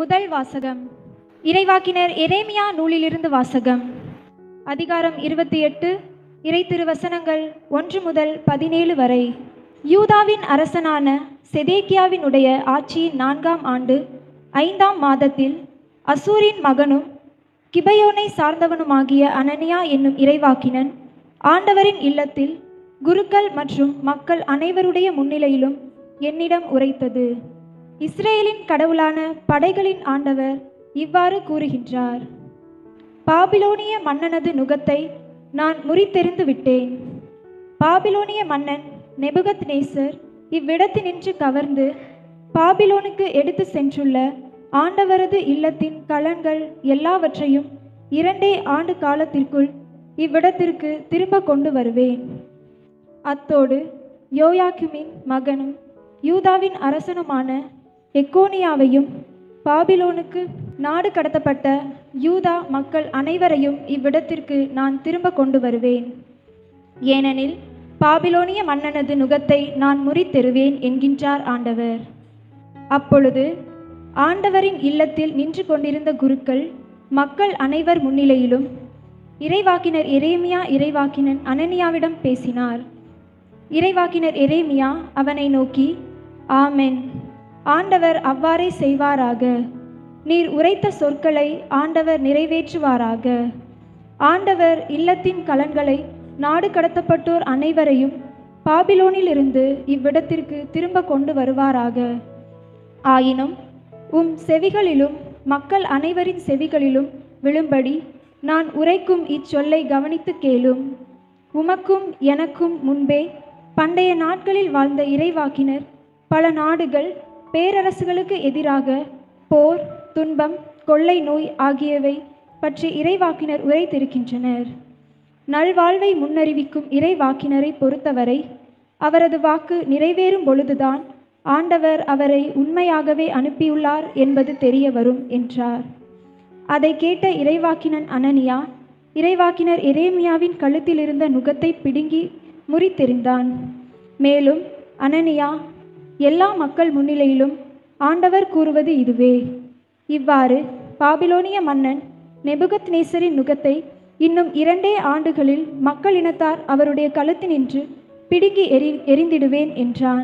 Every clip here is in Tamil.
முதல் வாசகம் இறைவாக்கினர் எரேமியா நூலிலிருந்து வாசகம் அதிகாரம் இருபத்தி எட்டு இறை திருவசனங்கள் ஒன்று முதல் பதினேழு வரை யூதாவின் அரசனான செதேக்கியாவினுடைய ஆட்சியின் நான்காம் ஆண்டு ஐந்தாம் மாதத்தில் அசூரின் மகனும் கிபயோனை சார்ந்தவனுமாகிய அனனியா என்னும் இறைவாக்கினன் ஆண்டவரின் இல்லத்தில் குருக்கள் மற்றும் மக்கள் அனைவருடைய முன்னிலையிலும் என்னிடம் உரைத்தது இஸ்ரேலின் கடவுளான படைகளின் ஆண்டவர் இவ்வாறு கூறுகின்றார் பாபிலோனிய மன்னனது நுகத்தை நான் முறித்தெறிந்து விட்டேன் பாபிலோனிய மன்னன் நெபுகத் நேசர் இவ்விடத்தினின்று கவர்ந்து பாபிலோனுக்கு எடுத்து சென்றுள்ள ஆண்டவரது இல்லத்தின் கலன்கள் எல்லாவற்றையும் இரண்டே ஆண்டு காலத்திற்குள் இவ்விடத்திற்கு திரும்ப கொண்டு வருவேன் அத்தோடு யோயாக்குமின் மகனும் யூதாவின் அரசனுமான எக்கோனியாவையும் பாபிலோனுக்கு நாடு கடத்தப்பட்ட யூதா மக்கள் அனைவரையும் இவ்விடத்திற்கு நான் திரும்ப கொண்டு வருவேன் ஏனெனில் பாபிலோனிய மன்னனது நுகத்தை நான் முறித்தெருவேன் என்கின்றார் ஆண்டவர் அப்பொழுது ஆண்டவரின் இல்லத்தில் நின்று கொண்டிருந்த குருக்கள் மக்கள் அனைவர் முன்னிலையிலும் இறைவாக்கினர் எரேமியா இறைவாக்கினன் அனனியாவிடம் பேசினார் இறைவாக்கினர் எரேமியா அவனை நோக்கி ஆமென் ஆண்டவர் அவ்வாறே செய்வாராக நீர் உரைத்த சொற்களை ஆண்டவர் நிறைவேற்றுவாராக ஆண்டவர் இல்லத்தின் கலன்களை நாடு கடத்தப்பட்டோர் அனைவரையும் பாபிலோனிலிருந்து இவ்விடத்திற்கு திரும்ப கொண்டு வருவாராக ஆயினும் உம் செவிகளிலும் மக்கள் அனைவரின் செவிகளிலும் விழும்படி நான் உரைக்கும் இச்சொல்லை கவனித்து கேளும் உமக்கும் எனக்கும் முன்பே பண்டைய நாட்களில் வாழ்ந்த இறைவாக்கினர் பல நாடுகள் பேரரசுகளுக்கு எதிராக போர் துன்பம் கொள்ளை நோய் ஆகியவை பற்றி இறைவாக்கினர் உரைத்திருக்கின்றனர் நல்வாழ்வை முன்னறிவிக்கும் இறைவாக்கினரை பொறுத்தவரை அவரது வாக்கு நிறைவேறும் பொழுதுதான் ஆண்டவர் அவரை உண்மையாகவே அனுப்பியுள்ளார் என்பது தெரிய வரும் என்றார் அதை கேட்ட இறைவாக்கினன் அனனியா இறைவாக்கினர் எரேமியாவின் கழுத்தில் இருந்த நுகத்தை பிடுங்கி முறித்தெறிந்தான் மேலும் அனனியா எல்லா மக்கள் முன்னிலையிலும் ஆண்டவர் கூறுவது இதுவே இவ்வாறு பாபிலோனிய மன்னன் நெபுகத் நேசரின் நுகத்தை இன்னும் இரண்டே ஆண்டுகளில் மக்கள் இனத்தார் அவருடைய கழுத்தினின்று பிடுங்கி எறி எறிந்திடுவேன் என்றான்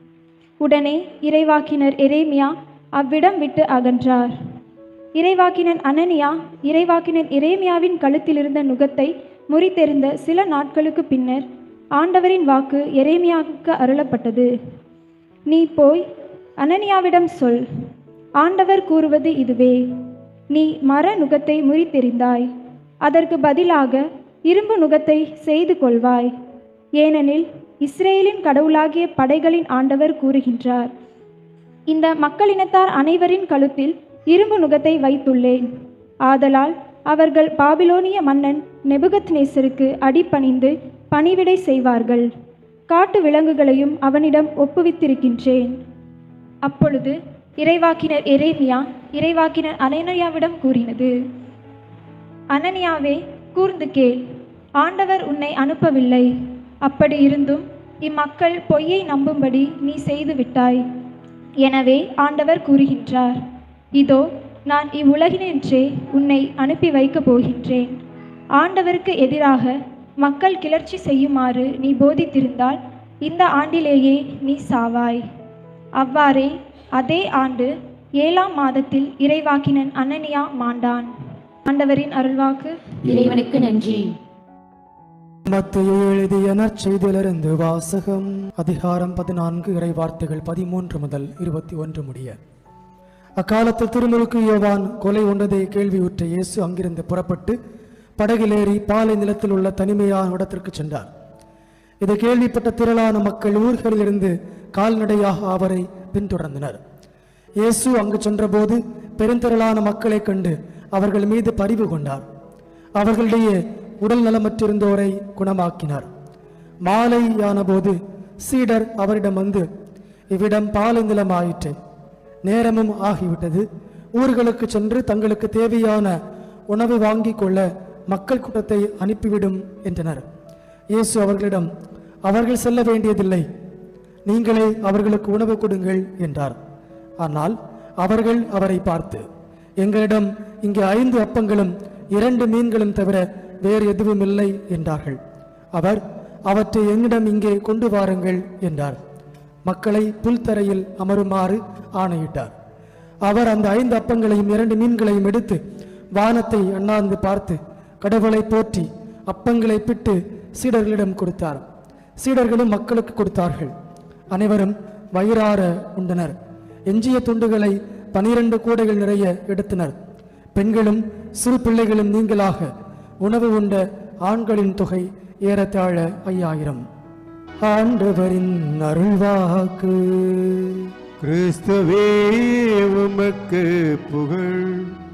உடனே இறைவாக்கினர் எரேமியா அவ்விடம் விட்டு அகன்றார் இறைவாக்கினன் அனனியா இறைவாக்கினன் எரேமியாவின் கழுத்திலிருந்த நுகத்தை முறித்தெறிந்த சில நாட்களுக்கு பின்னர் ஆண்டவரின் வாக்கு எரேமியாவுக்கு அருளப்பட்டது நீ போய் அனனியாவிடம் சொல் ஆண்டவர் கூறுவது இதுவே நீ மர நுகத்தை முறித்தெறிந்தாய் அதற்கு பதிலாக இரும்பு நுகத்தை செய்து கொள்வாய் ஏனெனில் இஸ்ரேலின் கடவுளாகிய படைகளின் ஆண்டவர் கூறுகின்றார் இந்த மக்களினத்தார் அனைவரின் கழுத்தில் இரும்பு நுகத்தை வைத்துள்ளேன் ஆதலால் அவர்கள் பாபிலோனிய மன்னன் நெபுகத் நேசருக்கு அடிபணிந்து பணிவிடை செய்வார்கள் காட்டு விலங்குகளையும் அவனிடம் ஒப்புவித்திருக்கின்றேன் அப்பொழுது இறைவாக்கினர் எரேமியா இறைவாக்கினர் அனனியாவிடம் கூறினது அனனியாவே கூர்ந்து கேள் ஆண்டவர் உன்னை அனுப்பவில்லை அப்படி இருந்தும் இம்மக்கள் பொய்யை நம்பும்படி நீ செய்து விட்டாய் எனவே ஆண்டவர் கூறுகின்றார் இதோ நான் இவ்வுலகினின்றே உன்னை அனுப்பி வைக்கப் போகின்றேன் ஆண்டவருக்கு எதிராக மக்கள் கிளர்ச்சி செய்யுமாறு நீ போதித்திருந்தால் இந்த ஆண்டிலேயே நீ சாவாய் அவ்வாறே அதே ஆண்டு ஏழாம் மாதத்தில் இறைவாக்கினன் அனனியா மாண்டான் ஆண்டவரின் அருள்வாக்கு இறைவனுக்கு நன்றி மத்திய எழுதிய நற்செய்தியிலிருந்து வாசகம் அதிகாரம் பதினான்கு இறை வார்த்தைகள் பதிமூன்று முதல் இருபத்தி ஒன்று முடிய அக்காலத்தில் திருமுழுக்கு யோவான் கொலை உண்டதை கேள்வியுற்ற இயேசு அங்கிருந்து புறப்பட்டு படகிலேறி பாலை நிலத்தில் உள்ள தனிமையான இடத்திற்கு சென்றார் இதை கேள்விப்பட்ட திரளான மக்கள் ஊர்களிலிருந்து கால்நடையாக அவரை பின்தொடர்ந்தனர் இயேசு அங்கு சென்றபோது பெருந்திரளான மக்களைக் கண்டு அவர்கள் மீது பரிவு கொண்டார் அவர்களிடையே உடல் நலமற்றிருந்தோரை குணமாக்கினார் மாலையானபோது சீடர் அவரிடம் வந்து இவ்விடம் பாலை நிலமாயிற்று நேரமும் ஆகிவிட்டது ஊர்களுக்கு சென்று தங்களுக்கு தேவையான உணவு வாங்கிக் கொள்ள மக்கள் கூட்டத்தை அனுப்பிவிடும் என்றனர் இயேசு அவர்களிடம் அவர்கள் செல்ல வேண்டியதில்லை நீங்களே அவர்களுக்கு உணவு கொடுங்கள் என்றார் ஆனால் அவர்கள் அவரை பார்த்து எங்களிடம் இங்கே ஐந்து அப்பங்களும் இரண்டு மீன்களும் தவிர வேறு எதுவும் இல்லை என்றார்கள் அவர் அவற்றை எங்களிடம் இங்கே கொண்டு வாருங்கள் என்றார் மக்களை புல்தரையில் அமருமாறு ஆணையிட்டார் அவர் அந்த ஐந்து அப்பங்களையும் இரண்டு மீன்களையும் எடுத்து வானத்தை அண்ணாந்து பார்த்து கடவுளை போற்றி அப்பங்களை பிட்டு சீடர்களிடம் கொடுத்தார் சீடர்களும் மக்களுக்கு கொடுத்தார்கள் அனைவரும் வயிறார உண்டனர் எஞ்சிய துண்டுகளை பனிரெண்டு கூடைகள் நிறைய எடுத்தனர் பெண்களும் சிறு பிள்ளைகளும் நீங்களாக உணவு உண்ட ஆண்களின் தொகை ஏறத்தாழ ஐயாயிரம் ஆண்டவரின் அருள்வாக்கு கிறிஸ்துவே உமக்கு புகழ்